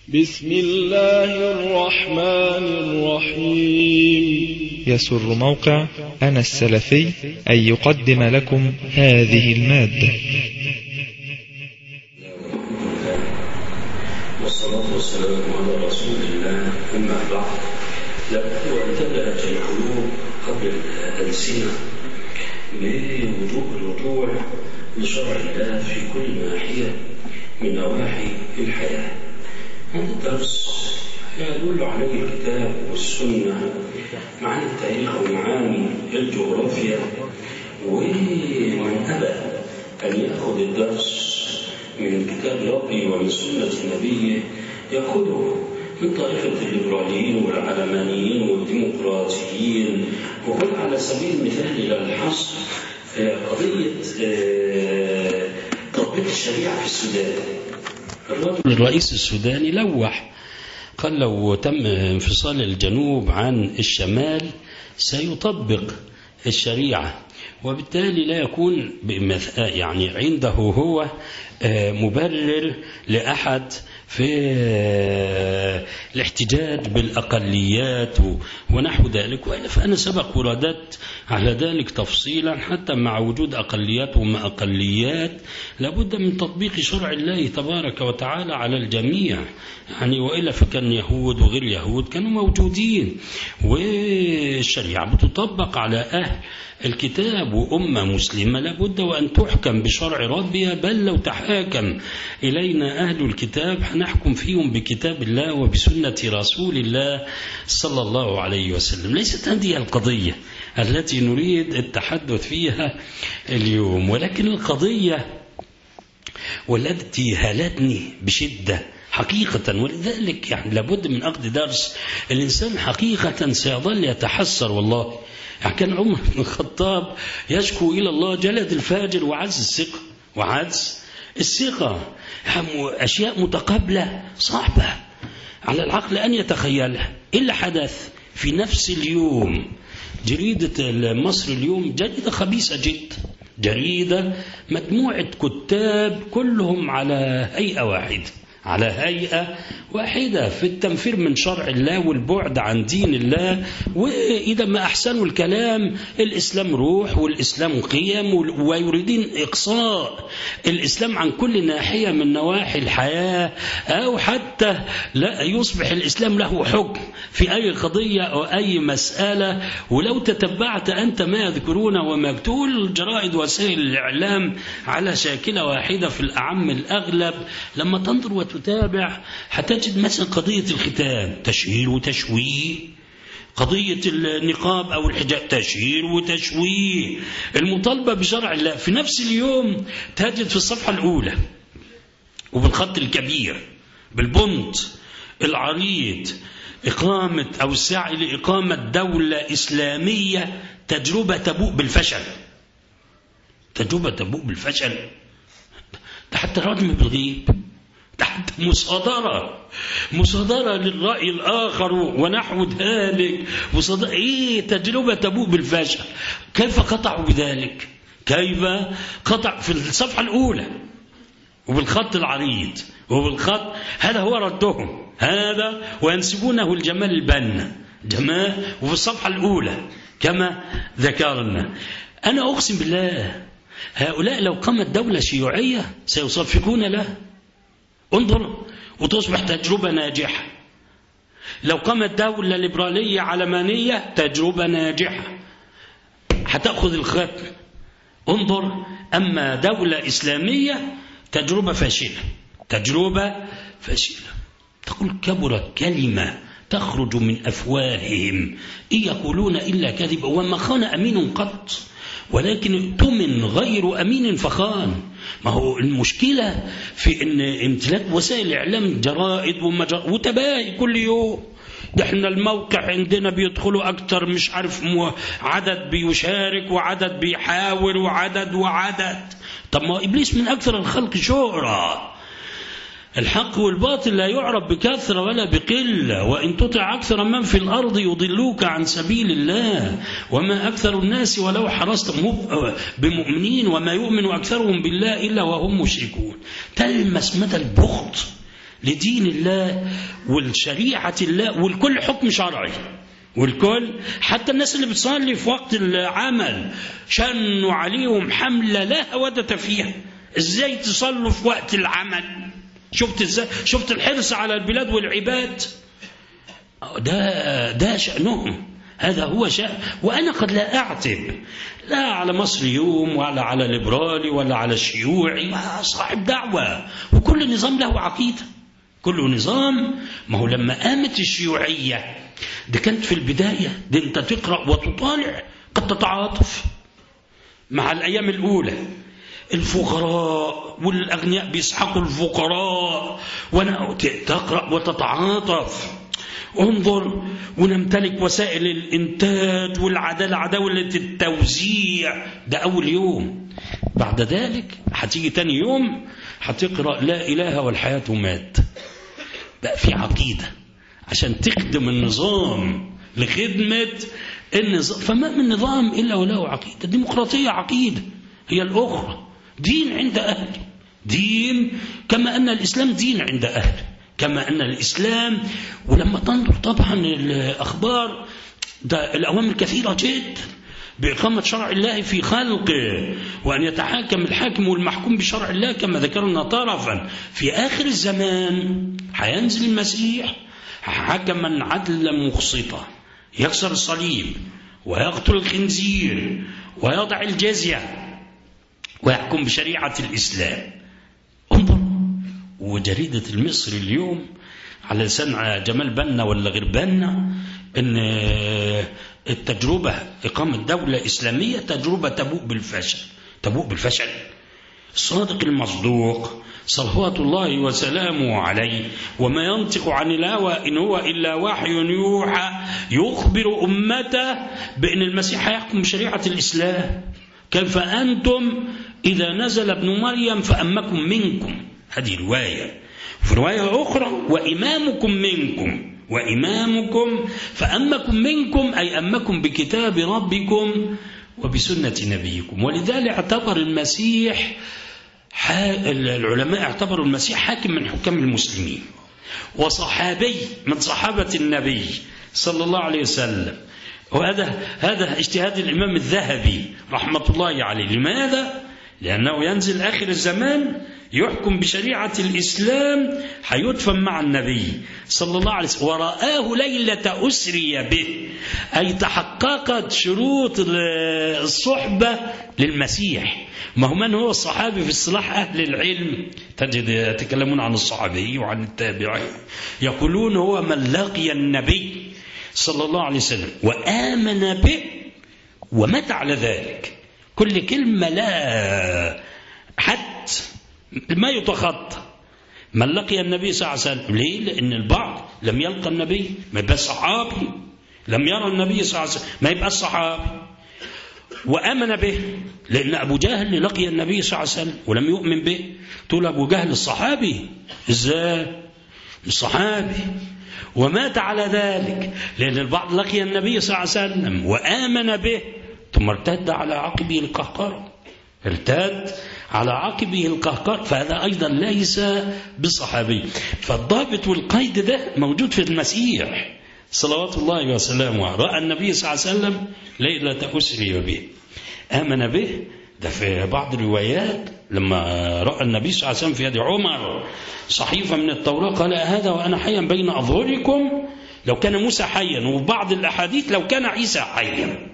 بسم الله الرحمن الرحيم يسر موقع أنا السلفي أن يقدم لكم هذه المادة والصلاة والسلام على رسول الله أما بعد لابد أن تبدأ القلوب قبل الألسنة بوجوب الرجوع لشرع الله في كل ناحية من نواحي الحياة هذا الدرس يدل عليه الكتاب والسنة معاني التاريخ ومعاني الجغرافيا ومن أبى أن يأخذ الدرس من كتاب ربي ومن سنة نبيه يأخذه من طريقة الليبراليين والعلمانيين والديمقراطيين وهنا على سبيل المثال إلى الحصر قضية تطبيق الشريعة في السودان الرجل الرئيس السوداني لوح قال لو تم انفصال الجنوب عن الشمال سيطبق الشريعة وبالتالي لا يكون يعني عنده هو مبرر لأحد في الاحتجاج بالأقليات ونحو ذلك وإلا فأنا سبق ورددت على ذلك تفصيلا حتى مع وجود أقليات وما أقليات لابد من تطبيق شرع الله تبارك وتعالى على الجميع يعني وإلا فكان يهود وغير يهود كانوا موجودين والشريعة بتطبق على أهل الكتاب وأمة مسلمة لابد وأن تحكم بشرع ربها بل لو تحاكم إلينا أهل الكتاب هنحكم فيهم بكتاب الله وبسنة رسول الله صلى الله عليه وسلم ليست هذه القضية التي نريد التحدث فيها اليوم ولكن القضية والتي هالتني بشدة حقيقة ولذلك يعني لابد من أخذ درس الإنسان حقيقة سيظل يتحسر والله يعني كان عمر بن الخطاب يشكو إلى الله جلد الفاجر وعز الثقة وعز الثقة أشياء متقابلة صعبة على العقل أن يتخيلها إيه اللي حدث في نفس اليوم جريدة مصر اليوم جريدة خبيثة جدا جريدة مجموعة كتاب كلهم على هيئة واحدة على هيئة واحدة في التنفير من شرع الله والبعد عن دين الله وإذا ما أحسنوا الكلام الإسلام روح والإسلام قيم ويريدين إقصاء الإسلام عن كل ناحية من نواحي الحياة أو حتى لا يصبح الإسلام له حكم في أي قضية أو أي مسألة ولو تتبعت أنت ما يذكرون وما يكتبون الجرائد وسائل الإعلام على شاكلة واحدة في الأعم الأغلب لما تنظر وتتابع هتجد مثلا قضية الختان تشهير وتشويه قضية النقاب أو الحجاب تشهير وتشويه المطالبة بشرع الله في نفس اليوم تجد في الصفحة الأولى وبالخط الكبير بالبنط العريض إقامة أو السعي لإقامة دولة إسلامية تجربة تبوء بالفشل تجربة تبوء بالفشل ده حتى رجم بالغيب تحت مصادرة مصادرة للرأي الآخر ونحو ذلك مصادرة إيه تجربة تبوء بالفشل كيف قطعوا بذلك كيف قطع في الصفحة الأولى وبالخط العريض وبالخط هذا هو ردهم هذا وينسبونه الجمال البنا جمال وفي الصفحة الأولى كما ذكرنا أنا أقسم بالله هؤلاء لو قامت دولة شيوعية سيصفقون له انظر وتصبح تجربة ناجحة لو قامت دولة ليبرالية علمانية تجربة ناجحة هتأخذ الختم انظر أما دولة إسلامية تجربة فاشلة تجربة فاشلة تقول كبرت كلمة تخرج من أفواههم إن يقولون إلا كذبا وما خان أمين قط ولكن ائتمن غير أمين فخان ما هو المشكلة في ان امتلاك وسائل الاعلام جرائد وتباهي كل يوم ده احنا الموقع عندنا بيدخلوا اكتر مش عارف مو عدد بيشارك وعدد بيحاول وعدد وعدد طب ما ابليس من اكثر الخلق شهره الحق والباطل لا يعرف بكثرة ولا بقلة وإن تطع أكثر من في الأرض يضلوك عن سبيل الله وما أكثر الناس ولو حرصت بمؤمنين وما يؤمن أكثرهم بالله إلا وهم مشركون تلمس مدى البخط لدين الله والشريعة الله والكل حكم شرعي والكل حتى الناس اللي بتصلي في وقت العمل شنوا عليهم حملة لا هودة فيها ازاي تصلوا في وقت العمل شفت ازاي شفت الحرص على البلاد والعباد ده ده شأنهم هذا هو شأن وأنا قد لا أعتب لا على مصر يوم ولا على ليبرالي ولا على الشيوعي صاحب دعوة وكل نظام له عقيدة كل نظام ما هو لما قامت الشيوعية دي كانت في البداية دي انت تقرأ وتطالع قد تتعاطف مع الأيام الأولى الفقراء والأغنياء بيسحقوا الفقراء وانا تقرأ وتتعاطف انظر ونمتلك وسائل الإنتاج والعدالة عداولة التوزيع ده أول يوم بعد ذلك هتيجي تاني يوم هتقرأ لا إله والحياة مات بقى في عقيدة عشان تخدم النظام لخدمة النظام فما من نظام إلا وله عقيدة ديمقراطية عقيدة هي الأخرى دين عند أهل دين كما أن الإسلام دين عند أهل كما أن الإسلام ولما تنظر طبعا الأخبار ده الأوامر كثيرة جدا بإقامة شرع الله في خلقه وأن يتحاكم الحاكم والمحكوم بشرع الله كما ذكرنا طرفا في آخر الزمان هينزل المسيح حكما عدلا مقسطا يكسر الصليب ويقتل الخنزير ويضع الجزية ويحكم بشريعة الإسلام انظر وجريدة المصري اليوم على لسان جمال بنا ولا غير بنا ان التجربة إقامة دولة إسلامية تجربة تبوء بالفشل تبوء بالفشل الصادق المصدوق صلوات الله وسلامه عليه وما ينطق عن الهوى إن هو إلا وحي يوحى يخبر أمته بأن المسيح يحكم بشريعة الإسلام كيف أنتم إذا نزل ابن مريم فأمكم منكم هذه رواية في رواية أخرى وإمامكم منكم وإمامكم فأمكم منكم أي أمكم بكتاب ربكم وبسنة نبيكم ولذلك اعتبر المسيح العلماء اعتبروا المسيح حاكم من حكام المسلمين وصحابي من صحابة النبي صلى الله عليه وسلم وهذا هذا اجتهاد الإمام الذهبي رحمة الله عليه لماذا؟ لأنه ينزل آخر الزمان يحكم بشريعة الإسلام حيدفن مع النبي صلى الله عليه وسلم ورآه ليلة أسري به أي تحققت شروط الصحبة للمسيح ما هو من هو الصحابي في اصطلاح أهل العلم تجد يتكلمون عن الصحابي وعن التابعين يقولون هو من لقي النبي صلى الله عليه وسلم وآمن به ومات على ذلك كل كلمة لا حد ما يتخطى من لقي النبي صلى الله عليه وسلم ليه؟ لأن البعض لم يلقى النبي ما يبقى صحابي لم يرى النبي صلى الله عليه وسلم ما يبقى صحابي وآمن به لأن أبو جهل لقي النبي صلى الله عليه وسلم ولم يؤمن به تقول أبو جهل الصحابي إزاي الصحابي ومات على ذلك لأن البعض لقي النبي صلى الله عليه وسلم وآمن به ثم ارتد على عقبه القهقر ارتد على عقبه القهقر فهذا أيضا ليس بصحابي فالضابط والقيد ده موجود في المسيح صلوات الله وسلامه رأى النبي صلى الله عليه وسلم ليلة أسري به آمن به ده في بعض الروايات لما رأى النبي صلى الله عليه وسلم في يد عمر صحيفة من التوراة قال هذا وأنا حيا بين أظهركم لو كان موسى حيا وفي بعض الأحاديث لو كان عيسى حيا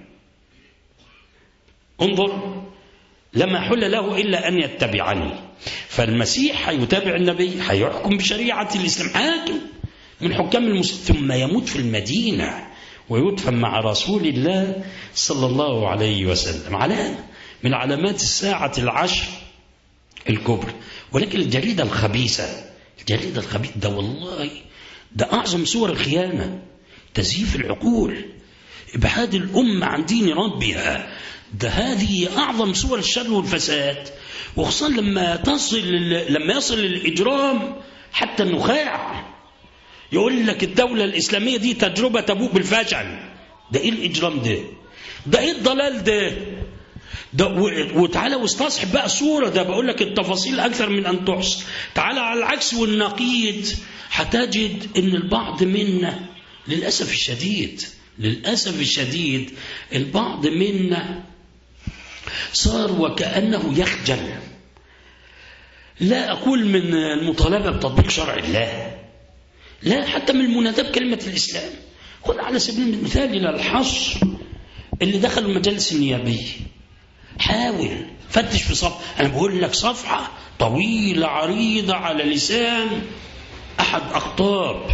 انظر لما حل له إلا أن يتبعني فالمسيح هيتابع النبي هيحكم بشريعة الإسلام حاكم من حكام المسلمين ثم يموت في المدينة ويدفن مع رسول الله صلى الله عليه وسلم علامة من علامات الساعة العشر الكبرى ولكن الجريدة الخبيثة الجريدة الخبيثة ده والله ده أعظم صور الخيانة تزييف العقول إبعاد الأمة عن دين ربها ده هذه أعظم صور الشر والفساد وخصوصا لما تصل لما يصل الإجرام حتى النخاع يقول لك الدولة الإسلامية دي تجربة تبوء بالفشل ده إيه الإجرام ده ده إيه الضلال ده ده وتعالى واستصحب بقى الصورة ده بقول لك التفاصيل أكثر من أن تحصى تعالى على العكس والنقيض هتجد أن البعض منا للأسف الشديد للأسف الشديد البعض منا صار وكأنه يخجل لا أقول من المطالبة بتطبيق شرع الله لا حتى من المناداة بكلمة الإسلام خذ على سبيل المثال إلى الحصر اللي دخلوا المجالس النيابية حاول فتش في صفحة أنا بقول لك صفحة طويلة عريضة على لسان أحد أخطاب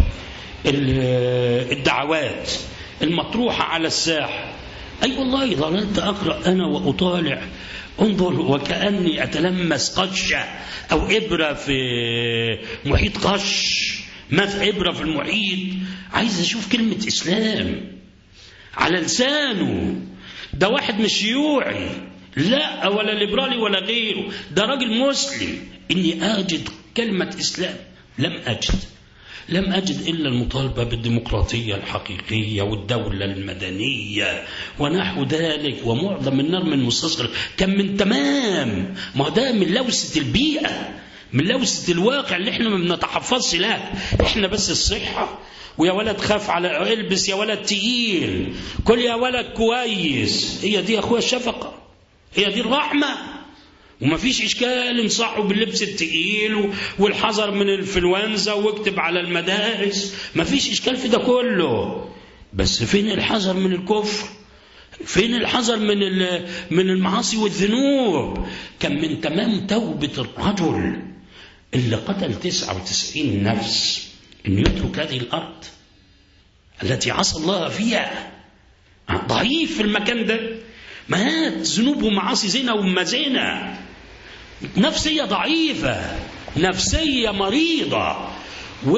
الدعوات المطروحة على الساحة أي أيوة والله ظللت أقرأ أنا وأطالع انظر وكأني أتلمس قشة أو إبرة في محيط قش ماذا إبرة في المحيط عايز أشوف كلمة إسلام على لسانه ده واحد مش شيوعي لا ولا ليبرالي ولا غيره ده راجل مسلم إني أجد كلمة إسلام لم أجد لم أجد إلا المطالبة بالديمقراطية الحقيقية والدولة المدنية ونحو ذلك ومعظم النار من مستصغر كان من تمام ما ده من لوسة البيئة من لوسة الواقع اللي احنا ما بنتحفظش له احنا بس الصحة ويا ولد خاف على البس يا ولد تقيل كل يا ولد كويس هي دي يا اخويا الشفقة هي دي الرحمة وما فيش إشكال انصحوا باللبس التقيل والحذر من الانفلونزا واكتب على المدارس ما فيش إشكال في ده كله بس فين الحذر من الكفر فين الحذر من من المعاصي والذنوب كان من تمام توبة الرجل اللي قتل 99 نفس انه يترك هذه الارض التي عصى الله فيها ضعيف في المكان ده مات ذنوب ومعاصي زنا وما زنا نفسية ضعيفة نفسية مريضة و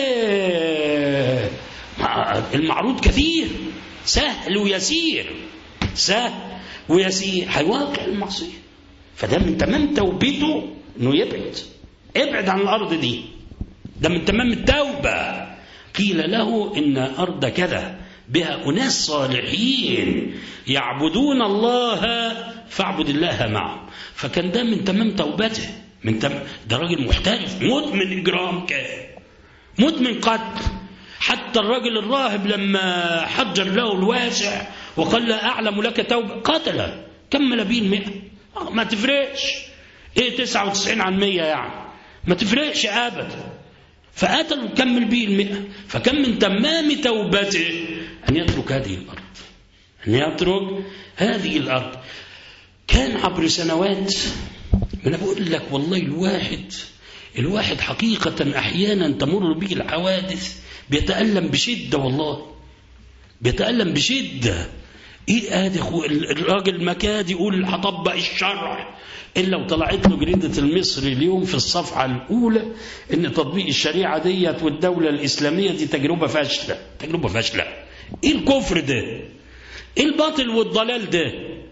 المعروض كثير سهل ويسير سهل ويسير هيواقع المعصية فده من تمام توبته انه يبعد ابعد عن الارض دي ده من تمام التوبة قيل له ان ارض كذا بها اناس صالحين يعبدون الله فاعبد الله معهم فكان ده من تمام توبته من تم... ده راجل محترف مدمن اجرام كان مدمن قتل حتى الراجل الراهب لما حجر له الواسع وقال لا اعلم لك توبه قتله كمل به المئة ما تفرقش ايه 99 عن 100 يعني ما تفرقش ابدا فقتل وكمل به المئة فكان من تمام توبته أن يترك هذه الأرض أن يترك هذه الأرض كان عبر سنوات أنا بقول لك والله الواحد الواحد حقيقة أحيانا تمر به الحوادث بيتألم بشدة والله بيتألم بشدة ايه ادي الراجل مكاد يقول هطبق الشرع الا وطلعت له جريده المصري اليوم في الصفحه الاولى ان تطبيق الشريعه ديت والدوله الاسلاميه دي تجربه فاشله تجربه فاشله ايه الكفر ده ايه الباطل والضلال ده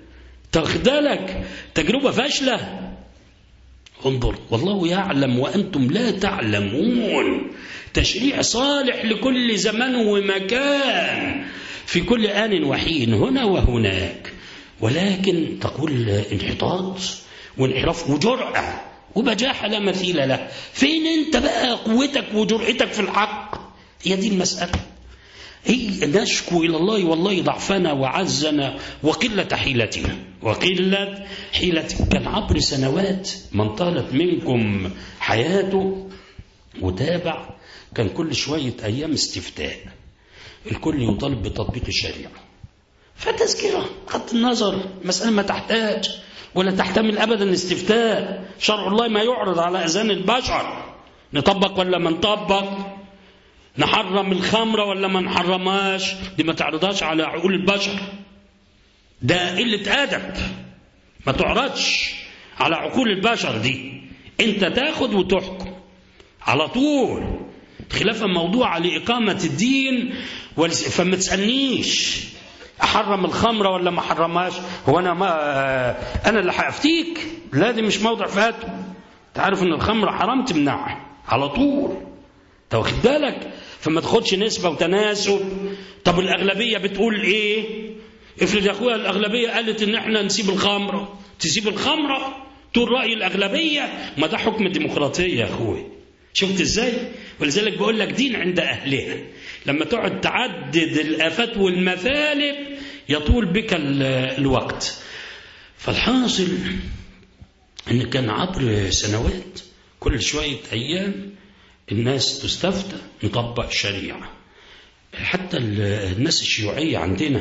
تاخدلك تجربه فاشله انظر والله يعلم وانتم لا تعلمون تشريع صالح لكل زمان ومكان في كل آن وحين هنا وهناك ولكن تقول انحطاط وانحراف وجرأة وبجاحة لا مثيل له فين انت بقى قوتك وجرأتك في الحق هي دي المسألة هي نشكو إلى الله والله ضعفنا وعزنا وقلة حيلتنا وقلة حيلتنا كان عبر سنوات من طالت منكم حياته متابع كان كل شوية أيام استفتاء الكل يطالب بتطبيق الشريعة فتذكرة خط النظر مسألة ما تحتاج ولا تحتمل أبدا استفتاء شرع الله ما يعرض على أذان البشر نطبق ولا ما نطبق نحرم الخمرة ولا ما نحرمهاش دي ما تعرضهاش على عقول البشر ده قلة أدب ما تعرضش على عقول البشر دي انت تاخد وتحكم على طول خلافا موضوع لإقامة الدين فما تسألنيش أحرم الخمرة ولا ما حرمهاش هو أنا ما أنا اللي هأفتيك لا دي مش موضع فاتو تعرف إن الخمرة حرام تمنعها على طول أنت واخد بالك فما تاخدش نسبة وتناسب طب الأغلبية بتقول إيه افرض يا اخويا الاغلبيه قالت ان احنا نسيب الخمره تسيب الخمره تقول راي الاغلبيه ما ده حكم الديمقراطيه يا اخويا شفت ازاي ولذلك بقول لك دين عند اهلها لما تقعد تعدد الافات والمثالب يطول بك الوقت فالحاصل ان كان عبر سنوات كل شويه ايام الناس تستفتى نطبق الشريعه حتى الناس الشيوعيه عندنا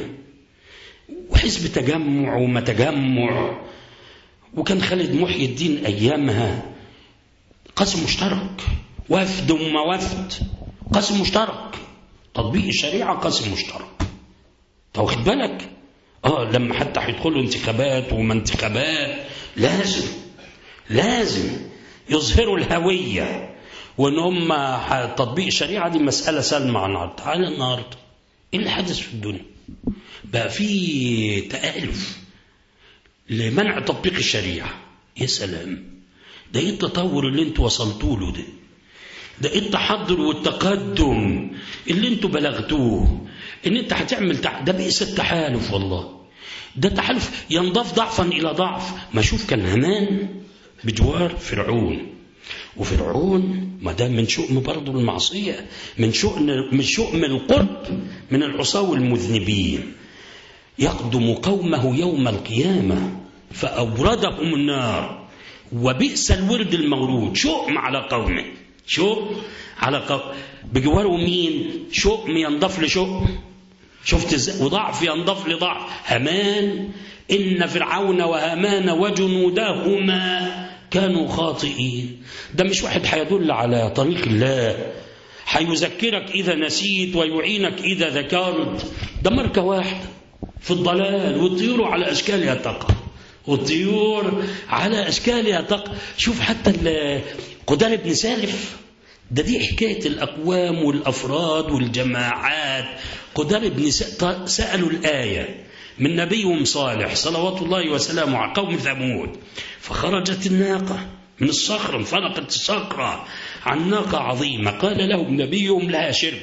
وحزب تجمع وما تجمع وكان خالد محي الدين ايامها قسم مشترك وفد وما وفد قسم مشترك تطبيق الشريعه قسم مشترك طب واخد بالك اه لما حتى هيدخلوا انتخابات وما انتخابات لازم لازم يظهروا الهويه وان هم تطبيق الشريعه دي مساله سلمى النهارده تعالى النهارده ايه اللي حدث في الدنيا بقى في تآلف لمنع تطبيق الشريعه يا سلام ده ايه التطور اللي انتوا وصلتوا له ده ده ايه التحضر والتقدم اللي انتوا بلغتوه ان انت هتعمل تع... ده بئس التحالف والله ده تحالف ينضاف ضعفا الى ضعف ما شوف كان هامان بجوار فرعون وفرعون ما ده من شؤم برضه المعصية من شؤم من شؤم القرب من العصاة والمذنبين يقدم قومه يوم القيامة فأوردهم النار وبئس الورد المورود شؤم على قومه شؤم على قوم بجواره مين شؤم ينضاف لشؤم شفت ازاي وضعف ينضاف لضعف همان إن فرعون وهامان وجنودهما كانوا خاطئين ده مش واحد هيدل على طريق الله هيذكرك إذا نسيت ويعينك إذا ذكرت ده ماركة واحدة في الضلال والطيور على أشكالها تقع والطيور على أشكالها تقع شوف حتى قدار بن سالف ده دي حكاية الأقوام والأفراد والجماعات قدار بن سألوا الآية من نبيهم صالح صلوات الله وسلامه على قوم ثمود فخرجت الناقة من الصخرة انفلقت الصخرة عن ناقة عظيمة قال لهم نبيهم لها شرب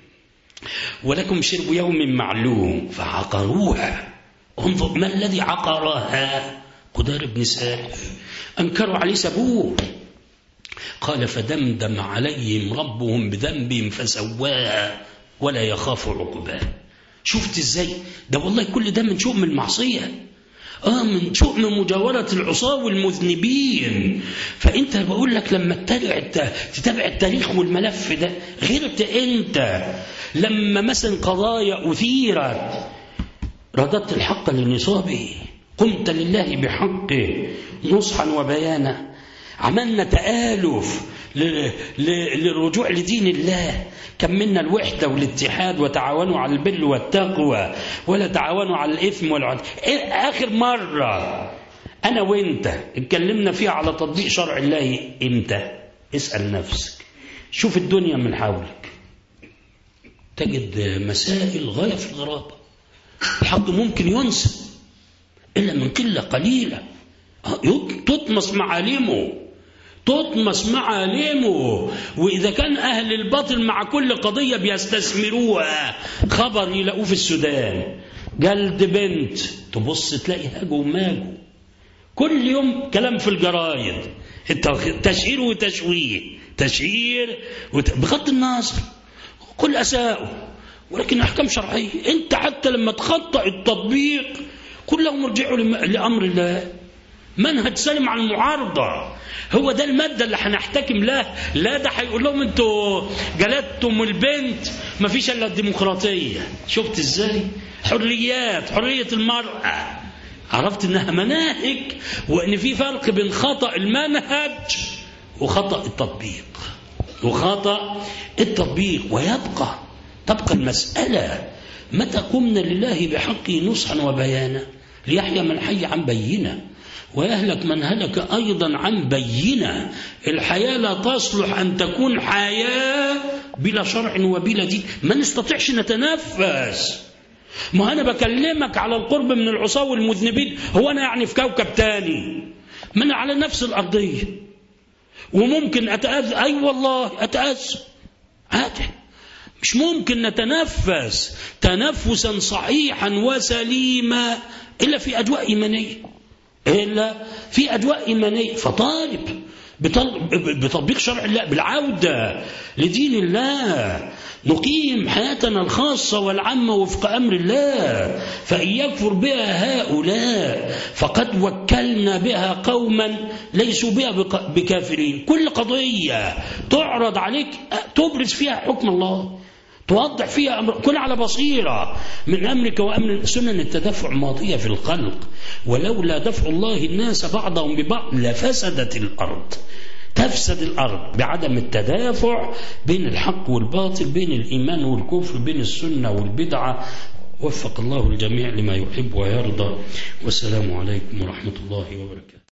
ولكم شرب يوم معلوم فعقروها انظر ما الذي عقرها قدار بن سالف أنكروا عليه سبوه قال فدمدم عليهم ربهم بذنبهم فسواها ولا يخاف عقباه شفت ازاي ده والله كل ده من شؤم المعصية اه من شؤم مجاورة العصاة والمذنبين فانت بقول لك لما تتابع تتابع التاريخ والملف ده غيرت انت لما مثلا قضايا اثيرت رددت الحق لنصابه قمت لله بحقه نصحا وبيانا عملنا تآلف للرجوع لدين الله كملنا الوحدة والاتحاد وتعاونوا على البر والتقوى ولا تعاونوا على الإثم والعدل آخر مرة أنا وإنت اتكلمنا فيها على تطبيق شرع الله إمتى اسأل نفسك شوف الدنيا من حولك تجد مسائل غاية في الغرابة الحق ممكن ينسى إلا من قلة قليلة تطمس معالمه تطمس معالمه وإذا كان أهل الباطل مع كل قضية بيستثمروها خبر يلاقوه في السودان جلد بنت تبص تلاقي هاجو وماجو كل يوم كلام في الجرايد تشهير وتشويه تشهير وت... بغض النظر كل أساءه ولكن أحكام شرعية أنت حتى لما تخطأ التطبيق كلهم ارجعوا لأمر الله منهج سلم عن المعارضة هو ده المادة اللي هنحتكم له لا ده هيقول لهم انتوا جلدتم البنت ما فيش الا الديمقراطية شفت ازاي حريات حرية المرأة عرفت انها مناهج وان في فرق بين خطأ المنهج وخطأ التطبيق وخطأ التطبيق ويبقى تبقى المسألة متى قمنا لله بحقه نصحا وبيانا ليحيى من حي عن بينه ويهلك من هلك أيضا عن بينة الحياة لا تصلح أن تكون حياة بلا شرع وبلا دين ما نستطيعش نتنفس ما أنا بكلمك على القرب من العصاة والمذنبين هو أنا يعني في كوكب تاني ما أنا على نفس الأرضية وممكن أتأذى أي أيوة والله أتأذى عادي مش ممكن نتنفس تنفسا صحيحا وسليما إلا في أجواء إيمانية إلا في أجواء إيمانية فطالب بتطبيق شرع الله بالعودة لدين الله نقيم حياتنا الخاصة والعامة وفق أمر الله فإن يكفر بها هؤلاء فقد وكلنا بها قوما ليسوا بها بكافرين كل قضية تعرض عليك تبرز فيها حكم الله توضح فيها أمر كن على بصيرة من أمرك وأمر سنن التدفع ماضية في الخلق ولولا دفع الله الناس بعضهم ببعض لفسدت الأرض تفسد الأرض بعدم التدافع بين الحق والباطل بين الإيمان والكفر بين السنة والبدعة وفق الله الجميع لما يحب ويرضى والسلام عليكم ورحمة الله وبركاته